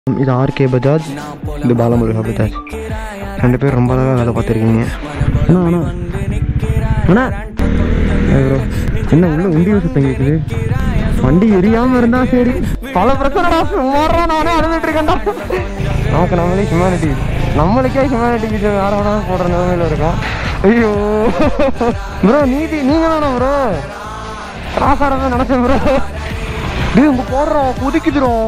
இது ஆர்கே பஜாஜ் இது பாலமுருகா பஜாஜ் ரெண்டு பேரும் ரொம்ப அழகாக வேலை பார்த்துருக்கீங்க அண்ணா அண்ணா அண்ணா ஏய் bro, என்ன உள்ள உண்டிய சுத்தம் கேட்குது வண்டி எரியாம இருந்தா சரி பல பிரச்சனைடா சும்மாறா நானே அழுதுட்டு இருக்கேன்டா நமக்கு நம்மளே ஹியூமனிட்டி நம்மளுக்கே ஹியூமனிட்டி வேற வேணாலும் போடுற நிலைமையில இருக்கோம் ஐயோ ப்ரோ நீதி நீங்க தானே ப்ரோ ராசாரதான் நினைச்சேன் ப்ரோ டேய் உங்க போடுறோம் குதிக்குதுறோம்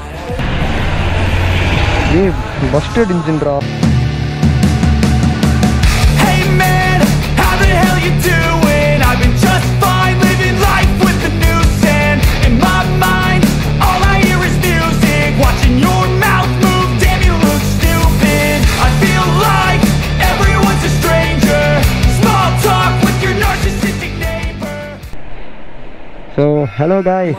டேய் பஸ்டட் இன்ஜின்ரா Hey man, how the hell you doing? I've been just fine living life with the noose and in my mind, all I hear is music. Watching your mouth move, damn you look stupid. I feel like everyone's a stranger. Small talk with your narcissistic neighbor. So hello guys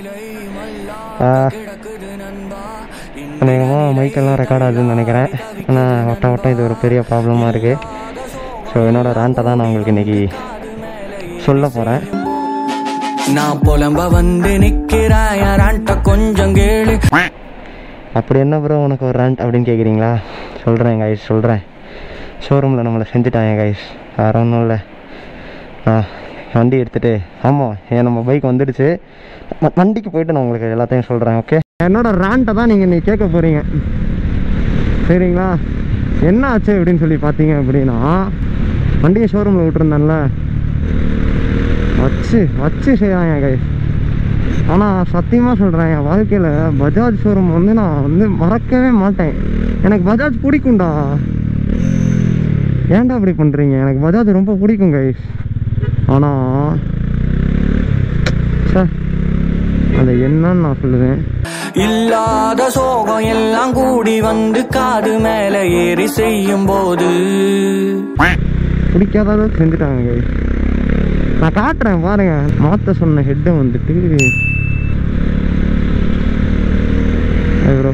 அநேகமாக மைக்கெல்லாம் record ஆகுதுன்னு நினைக்கிறேன் ஆனால் வட்டம் வட்டம் இது ஒரு பெரிய ப்ராப்ளமாக இருக்குது ஸோ என்னோட ரேண்ட்டை தான் நான் உங்களுக்கு இன்றைக்கி சொல்ல போகிறேன் நான் புலம்ப வந்து நிக்கிறேன் யாரான்ட்ட கொஞ்சம் கேளு அப்படி என்ன ப்ரோ உனக்கு ஒரு ரேண்ட் அப்படின்னு கேட்குறீங்களா சொல்கிறேன் கைஸ் சொல்கிறேன் ஷோரூமில் நம்மளை செஞ்சுட்டாங்க கைஸ் வேறு ஒன்றும் இல்லை ஆ வண்டி எடுத்துகிட்டு ஆமாம் ஏன் நம்ம பைக் வந்துடுச்சு வ- வண்டிக்கு போயிட்டு நான் உங்களுக்கு எல்லாத்தையும் சொல்கிறேன் ஓகே என்னோட ரேண்ட்டை தான் நீங்கள் நீ கேட்க போகிறீங்க சரிங்களா என்ன ஆச்சு அப்படின்னு சொல்லி பார்த்தீங்க அப்படின்னா வண்டியை ஷோரூமில் விட்டுருந்தேன்ல வச்சு வச்சு செய்கிறாங்க கைஸ் ஆனால் சத்தியமாக சொல்கிறேன் என் வாழ்க்கையில் பஜாஜ் ஷோரூம் வந்து நான் வந்து மறக்கவே மாட்டேன் எனக்கு பஜாஜ் பிடிக்கும்டா ஏன்டா அப்படி பண்ணுறீங்க எனக்கு பஜாஜ் ரொம்ப பிடிக்கும் கைஸ் ஆனால் சார் அது என்னன்னு நான் சொல்லுவேன் இல்லாத சோகம் எல்லாம் கூடி வந்து காது மேல ஏறி செய்யும் போது பிடிக்காத அளவுக்கு செஞ்சுட்டாங்க கைஸ் நான் காட்டுறேன் பாருங்க மாற்ற சொன்ன ஹெட்டை வந்துட்டு ப்ரோ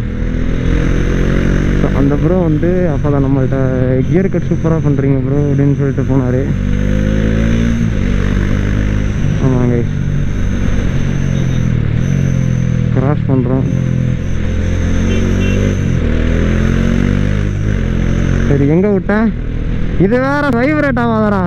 அந்த ப்ரோ வந்து அப்போ தான் நம்மள்ட்ட கியர் கட் சூப்பராக பண்ணுறீங்க ப்ரோ அப்படின்னு சொல்லிட்டு போனார் ஆமாங்க கிராஸ் பண்ணுறோம் சரி எங்கே விட்டேன் இது வேற வைப்ரேட் ஆகாதடா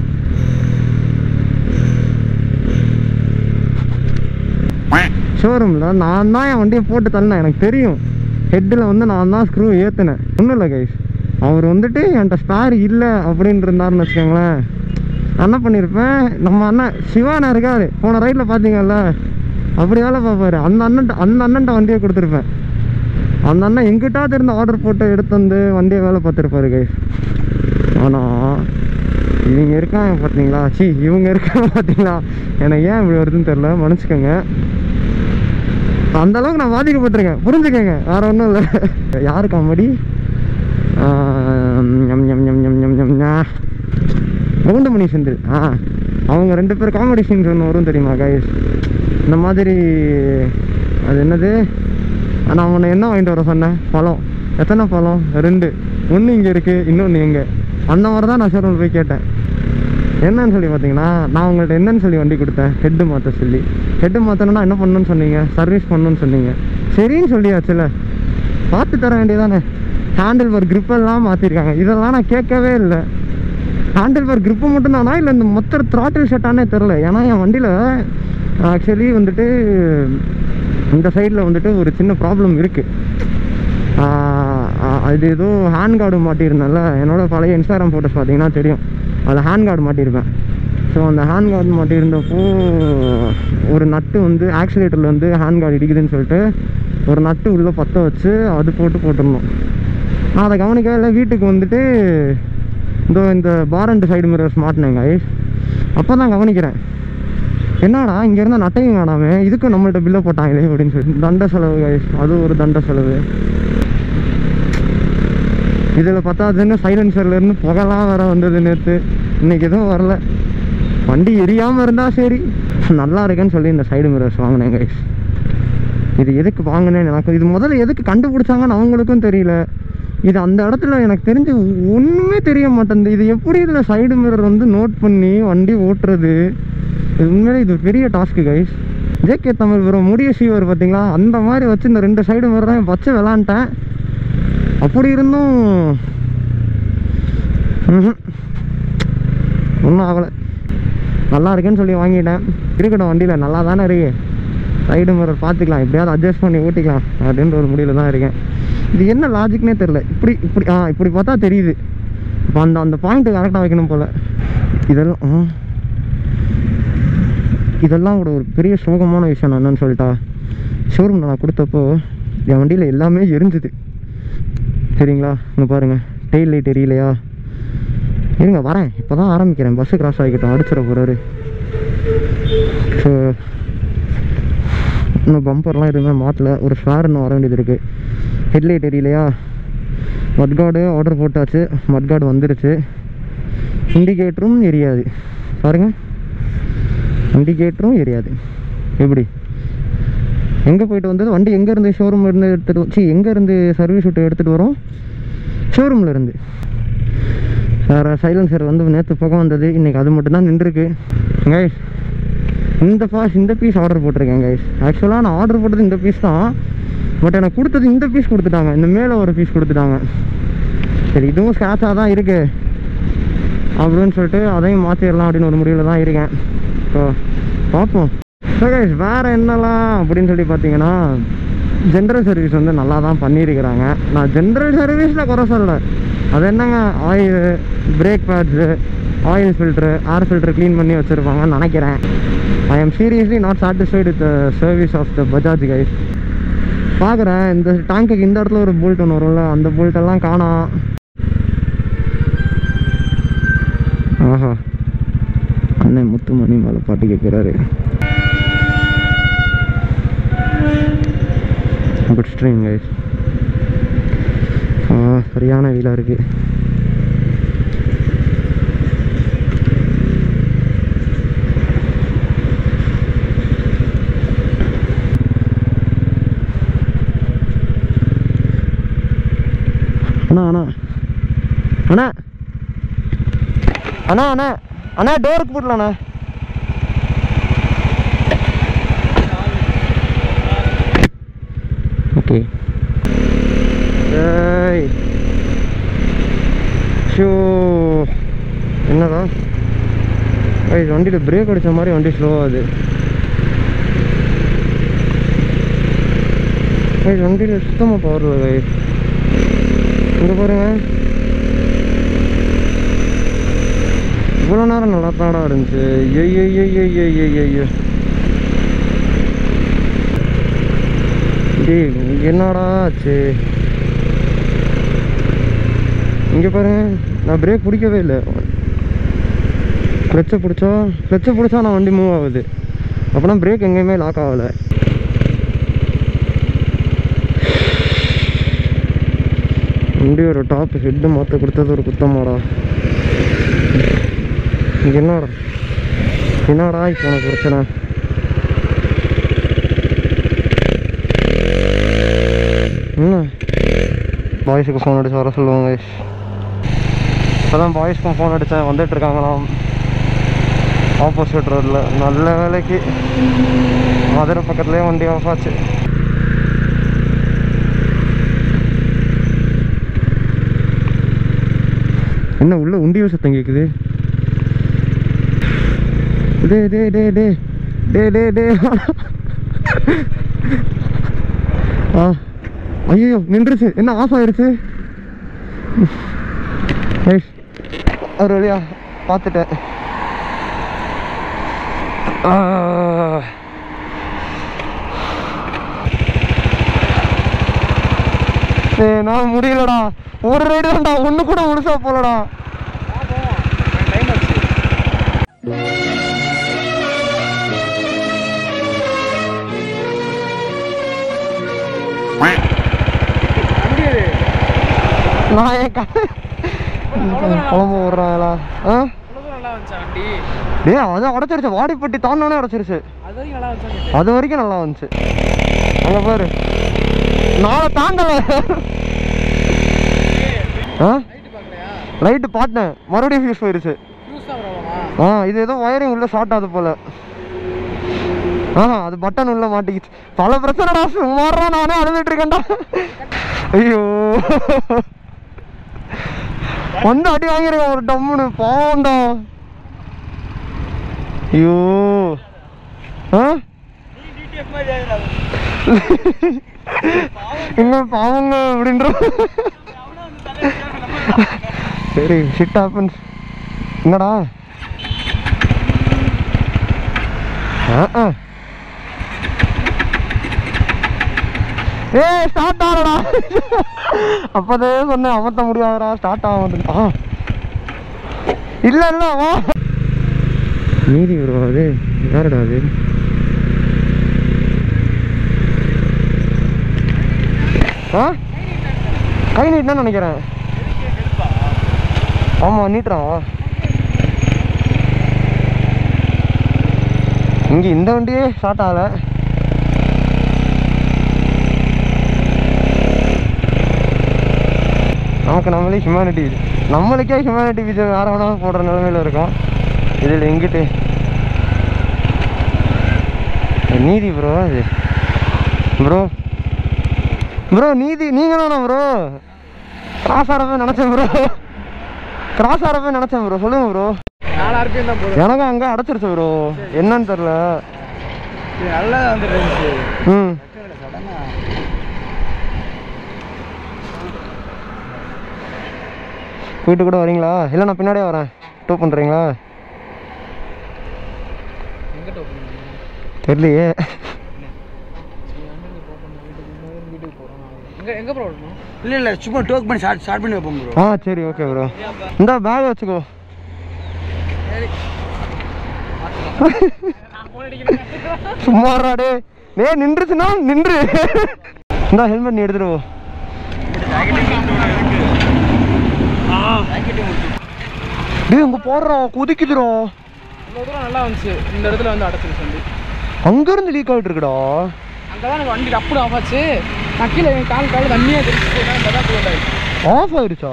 ஷோரூமில் நான் தான் என் வண்டியை போட்டு தள்ளேன் எனக்கு தெரியும் ஹெட்டில் வந்து நான் தான் ஸ்க்ரூ ஏற்றினேன் ஒன்றும் இல்லை கைஸ் அவர் வந்துட்டு என்கிட்ட ஸ்பேர் இல்லை அப்படின்னு இருந்தாருன்னு வச்சுக்கோங்களேன் நான் என்ன பண்ணியிருப்பேன் நம்ம அண்ணன் சிவானா இருக்காரு போன ரைட்டில் பார்த்தீங்கல்ல அப்படி வேலை பார்ப்பாரு அந்த அண்ணன்ட்ட அந்த அண்ணன்ட்ட வண்டியை கொடுத்துருப்பேன் அந்த அண்ணன் எங்கிட்டாவது இருந்து ஆர்டர் போட்டு எடுத்து வந்து வண்டியை வேலை பார்த்துருப்பாரு கைஸ் ஆனால் இவங்க இருக்காங்க பார்த்தீங்களா சி இவங்க இருக்காங்க பார்த்தீங்களா எனக்கு ஏன் இப்படி வருதுன்னு தெரில மன்னிச்சுக்கோங்க அந்த அளவுக்கு நான் பாதிக்கப்பட்டிருக்கேன் புரிஞ்சுக்கங்க வேற ஒன்றும் இல்லை யாரு காமெடி கவுண்டமணி செந்தில் ஆ அவங்க ரெண்டு பேர் காமெடி சீன்ஸ் ஒன்று வரும் தெரியுமா கைஸ் இந்த மாதிரி அது என்னது நான் உன்னை என்ன வாங்கிட்டு வர சொன்னேன் பழம் எத்தனை பழம் ரெண்டு ஒன்று இங்கே இருக்குது இன்னொன்று எங்கே அந்த மாதிரி தான் நான் ஷோரூமில் போய் கேட்டேன் என்னன்னு சொல்லி பார்த்தீங்கன்னா நான் உங்கள்கிட்ட என்னன்னு சொல்லி வண்டி கொடுத்தேன் ஹெட்டு மாற்ற சொல்லி ஹெட்டு மாற்றணும்னா என்ன பண்ணணும்னு சொன்னீங்க சர்வீஸ் பண்ணணும்னு சொன்னீங்க சரின்னு சொல்லியாச்சுல பார்த்து தர வேண்டியதானே ஹேண்டில் பார் எல்லாம் மாற்றிருக்காங்க இதெல்லாம் நான் கேட்கவே இல்லை ஹேண்டில் பார் grip மட்டும் தானா இல்லை இந்த மொத்த த்ராட்டில் ஷட்டானே தெரில ஏன்னா என் வண்டியில் ஆக்சுவலி வந்துட்டு இந்த சைடில் வந்துட்டு ஒரு சின்ன ப்ராப்ளம் இருக்குது அது ஏதோ ஹேண்ட் கார்டு மாட்டியிருந்தேன்ல என்னோட பழைய இன்ஸ்டாகிராம் ஃபோட்டோஸ் பார்த்தீங்கன்னா தெரியும் அதில் ஹேண்ட் கார்டு மாட்டியிருப்பேன் ஸோ அந்த ஹேண்ட் கார்டு மாட்டியிருந்தப்போ ஒரு நட்டு வந்து ஆக்சிலேட்டரில் வந்து ஹேண்ட் கார்டு இடிக்குதுன்னு சொல்லிட்டு ஒரு நட்டு உள்ளே பற்ற வச்சு அது போட்டு போட்டிருந்தோம் நான் அதை கவனிக்கவே இல்லை வீட்டுக்கு வந்துட்டு இந்த இந்த பார் அண்ட் சைடு மிரர்ஸ் மாட்டினேங்க அப்போ தான் கவனிக்கிறேன் என்னடா இங்க இருந்த நட்டையும் காணாம இதுக்கும் நம்மள்ட்ட பில்ல போட்டாங்களே அப்படின்னு சொல்லி தண்ட செலவு guys. அது ஒரு தண்ட செலவு இதில் பத்தாதுன்னு சைலன்சர்ல இருந்து புகைலாம் வேற வந்தது நேற்று இன்னைக்கு எதுவும் வரல வண்டி எரியாம இருந்தா சரி நல்லா இருக்குன்னு சொல்லி இந்த சைடு மிரர்ஸ் வாங்கினேன் கைஸ் இது எதுக்கு வாங்கினேன்னு எனக்கு இது முதல்ல எதுக்கு கண்டுபிடிச்சாங்கன்னு அவங்களுக்கும் தெரியல இது அந்த இடத்துல எனக்கு தெரிஞ்சு ஒன்றுமே தெரிய மாட்டேங்குது இது எப்படி இதில் சைடு மிரர் வந்து நோட் பண்ணி வண்டி ஓட்டுறது இது உண்மையிலே இது ஒரு பெரிய task guys JK Tamil bro முடிய சீவர் பார்த்தீங்களா அந்த மாதிரி வச்சு இந்த ரெண்டு சைடு மாதிரி தான் வச்சு விளாண்டேன் அப்படி இருந்தும் ஒன்றும் ஆகலை நல்லா இருக்குன்னு சொல்லி வாங்கிட்டேன் இருக்கட்டும் வண்டியில் நல்லா தானே இருக்கு சைடு மிரர் பார்த்துக்கலாம் எப்படியாவது அட்ஜஸ்ட் பண்ணி ஓட்டிக்கலாம் அப்படின்ற ஒரு முடிவில் தான் இருக்கேன் இது என்ன லாஜிக்னே தெரில இப்படி இப்படி ஆ இப்படி பார்த்தா தெரியுது இப்போ அந்த அந்த பாயிண்ட்டு கரெக்டாக வைக்கணும் போல் இதெல்லாம் ஆ. இதெல்லாம் கூட ஒரு பெரிய சோகமான விஷயம் நான் என்னன்னு சொல்லிட்டா ஷோரூம் நான் கொடுத்தப்போ என் வண்டியில் எல்லாமே எரிஞ்சுது சரிங்களா இங்கே பாருங்கள் டெயில் லைட் எரியலையா இருங்க வரேன் இப்போ தான் ஆரம்பிக்கிறேன் பஸ்ஸு கிராஸ் ஆகிக்கிட்டோம் அடிச்சிட போகிறாரு ஸோ இன்னும் பம்பர்லாம் எதுவுமே மாற்றல ஒரு ஸ்பேர் இன்னும் வர வேண்டியது இருக்குது ஹெட்லைட் எரியலையா மட்கார்டு ஆர்டர் போட்டாச்சு மட்கார்டு வந்துருச்சு இண்டிகேட்டரும் எரியாது பாருங்க இண்டிகேட்டரும் எரியாது எப்படி எங்கே போயிட்டு வந்தது வண்டி எங்கேருந்து ஷோரூம் இருந்து எடுத்துகிட்டு சி எங்கேருந்து சர்வீஸ் விட்டு எடுத்துகிட்டு வரோம் ஷோரூமில் இருந்து வேறு சைலன்சர் வந்து நேற்று பக்கம் வந்தது இன்றைக்கி அது மட்டும்தான் நின்றுருக்கு கைஸ் இந்த பாஸ் இந்த பீஸ் ஆர்டர் போட்டிருக்கேன் கைஸ் ஆக்சுவலாக நான் ஆர்டர் போட்டது இந்த பீஸ் தான் பட் எனக்கு கொடுத்தது இந்த பீஸ் கொடுத்துட்டாங்க இந்த மேலே ஒரு பீஸ் கொடுத்துட்டாங்க சரி இதுவும் ஸ்க்ராட்சாக தான் இருக்கு அப்படின்னு சொல்லிட்டு அதையும் மாற்றிடலாம் அப்படின்னு ஒரு முடிவில் தான் இருக்கேன் ஸோ பார்ப்போம் ஸோ கைஸ் வேறு என்னலாம் அப்படின்னு சொல்லி பார்த்தீங்கன்னா ஜென்ரல் சர்வீஸ் வந்து நல்லா தான் பண்ணியிருக்கிறாங்க நான் ஜென்ரல் சர்வீஸில் குறை சொல்லல அது என்னங்க oil brake pads oil filter air filter clean பண்ணி வச்சுருப்பாங்கன்னு நினைக்கிறேன் I am seriously not satisfied with service of the Bajaj guys பார்க்குறேன் இந்த டேங்குக்கு இந்த இடத்துல ஒரு போல்ட் ஒன்று வரும்ல அந்த bolt எல்லாம் காணோம் ஆஹா அண்ணன் முத்துமணி மேலே பாட்டு கேட்குறாரு குட் ஸ்ட்ரீம் கைஸ் ஆ சரியான வீலாக இருக்குது அண்ணா அண்ணா அண்ணா அண்ணா அண்ணா அண்ணா டோருக்கு போடலாண்ணா ஓகே ஏய் ஷோ என்னடா ஏய் வண்டியில் பிரேக் அடிச்ச மாதிரி வண்டி ஸ்லோ ஆகுது ஏய் வண்டியில் சுத்தமாக பவர் இல்லை guys. இங்க பாருங்க இவ்வளோ நேரம் நல்லா தாடா இருந்துச்சு ஐயோ ஐயோ டேய் இங்க என்னடா ஆச்சு இங்கே பாருங்க நான் பிரேக் பிடிக்கவே இல்லை கிளச்சை பிடிச்சா கிளச்சை பிடிச்சா நான் வண்டி மூவ் ஆகுது அப்போனா பிரேக் எங்கேயுமே லாக் ஆகலை வண்டியோட டாப் ஹெட்டு மாற்ற கொடுத்தது ஒரு குத்தமாடா இங்கே என்னடா என்னடா இப்போ உனக்கு பிரச்சனை என்ன பாய்ஸுக்கு ஃபோன் அடிச்சு வர சொல்லுவாங்க இப்போ தான் பாய்ஸ்க்கும் ஃபோன் அடித்தேன் வந்துட்டு இருக்காங்களாம் ஆப்போசிட் ரோட்டில் நல்ல வேலைக்கு மதுரை பக்கத்துலேயே வண்டி ஆஃப் ஆச்சு என்ன உள்ள உண்டியல் சத்தம் கேக்குது டே டே டே டே டே டே டே ஆ ஐயோ நின்றுச்சு என்ன ஆஃப் ஆயிருச்சு ஐஸ், ஒரு வழியா பார்த்துட்டேன் ஆ. ஏய் நான் முடியலடா ஒரு ரைடு தான்டா ஒன்று கூட முழுசா போலடா நான் என் க- குழம்பு விட்றாங்களா ஆ நல்லா வந்துச்சா வண்டி டேய் அதான் உடச்சிருச்சு வாடிப்பட்டி தாண்டோனே உடச்சிருச்சு அது வரைக்கும் நல்லா வந்துச்சா அது வரைக்கும் நல்லா வந்துச்சு அங்க பாரு நாளை தாண்டல ஆ லைட்டு பார்க்கலையா லைட்டு பார்த்தேன் மறுபடியும் ஃபியூஸ் போயிருச்சு ஃபியூஸ் தான் ப்ராப்ளமா ஆ இது ஏதோ ஒயரிங் உள்ள ஷார்ட் ஆகுது போல ஆ அது பட்டன் உள்ள மாட்டிக்கிச்சு பல பிரச்சனைடா சுமாரா நானே அழுதுட்டு இருக்கேன்டா ஐயோ வந்து அடி வாங்கிருக்கேன் ஒரு டம்முன்னு பாவம்டா ஐயோ ஆ இன்னும் பாவங்க அப்படின்ற சரி ஷிட் ஹாப்பன்ஸ் என்னடா ஆ ஆ ஏய் ஸ்டார்ட் ஆகலடா அப்போதே சொன்னேன் அமர்த்த முடியாதுடா ஸ்டார்ட் ஆக ஆ இல்லை இல்லை வா மீதி ப்ரோ அது யாருடா அது ஆ கை நீட்னா நினைக்கிறேன் ஆமாம் நீட்டுறான் இங்கே இந்த வண்டியே ஸ்டார்ட் ஆகலை நமக்கு நம்மளே ஹியூமனிட்டி நம்மளுக்கே ஹியூமனிட்டி விஜய் வேற வேணாலும் போடுற நிலமையில இருக்கோம் இதில் எங்கிட்டு நீதி ப்ரோ அது ப்ரோ ப்ரோ நீதி நீங்கள் தானே ப்ரோ கிராஸ் ஆகிறப்ப நினச்சேன் ப்ரோ கிராஸ் ஆகிறப்ப நினச்சேன் ப்ரோ சொல்லுங்கள் ப்ரோ நாலு ஆர்பிஎம் தான் போதும் எனக்கும் அங்கே அடைச்சிருச்சு ப்ரோ என்னன்னு தெரில இது நல்லா வந்துருந்துச்சு ம் போயிட்டு கூட வரீங்களா இல்லை நான் பின்னாடியே வரேன் டூ பண்ணுறீங்களா எங்க டோப் தெரியலையே வீட்டுக்கு போகிறோம் எங்க எங்க ப்ராப்ளம் இல்லை இல்லை சும்மா டோக் பண்ணி ஸ்டார்ட் ஸ்டார்ட் பண்ணி வைப்போம் ப்ரோ ஆ சரி ஓகே ப்ரோ இந்த பேக் வச்சுக்கோ சும்மாடா டே டே நின்றுச்சுன்னா நின்று இந்த ஹெல்மெட் நீ எடுத்துட்டு போ டேய் அங்க போடுறோம் குதிக்குதுறோம் இவ்வளோ தூரம் நல்லா வந்துச்சு இந்த இடத்துல வந்து அடைச்சிருச்சு வண்டி அங்க இருந்து லீக் ஆகிட்டு இருக்குடா அங்கே தான் எனக்கு வண்டி டப்புடு ஆஃப் ஆச்சு நான் கீழே என் கால் கால் தண்ணியாக தெரிச்சு இந்த தான் போய் ஆயிடுச்சு ஆஃப் ஆயிருச்சா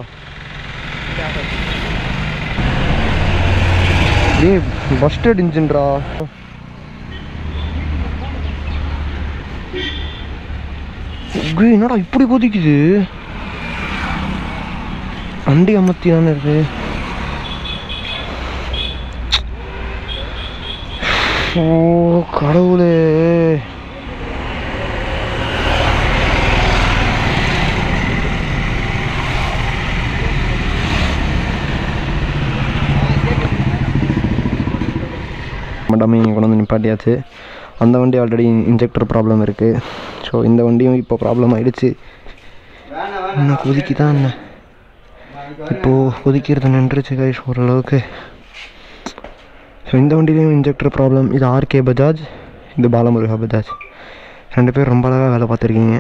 டேய் பஸ்டட் இன்ஜின்டா டேய், என்னடா இப்படி கொதிக்குது வண்டி அமர்த்தி தானே இருக்கு ஓ கடவுளே டம்மி இங்கே கொண்டு வந்து நிப்பாட்டியாச்சு அந்த வண்டி ஆல்ரெடி இன்ஜெக்டர் ப்ராப்ளம் இருக்குது ஸோ இந்த வண்டியும் இப்போ ப்ராப்ளம் ஆயிடுச்சு இன்னும் கொதிக்கி தான் என்ன இப்போது கொதிக்கிறது நின்றுச்சு கைஸ் ஓரளவுக்கு ஸோ இந்த வண்டியிலையும் இன்ஜெக்டர் ப்ராப்ளம் இது ஆர்கே பஜாஜ் இது பாலமுருகா பஜாஜ் ரெண்டு பேரும் ரொம்ப அழகாக வேலை பார்த்துருக்கீங்க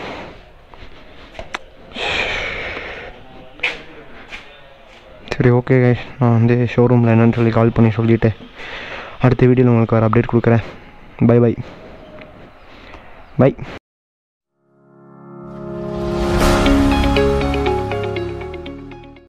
சரி ஓகே கைஸ் நான் வந்து ஷோரூமில் என்னன்னு சொல்லி கால் பண்ணி சொல்லிவிட்டு அடுத்த வீடியோவில் உங்களுக்கு வேறு அப்டேட் கொடுக்குறேன் பை பை பை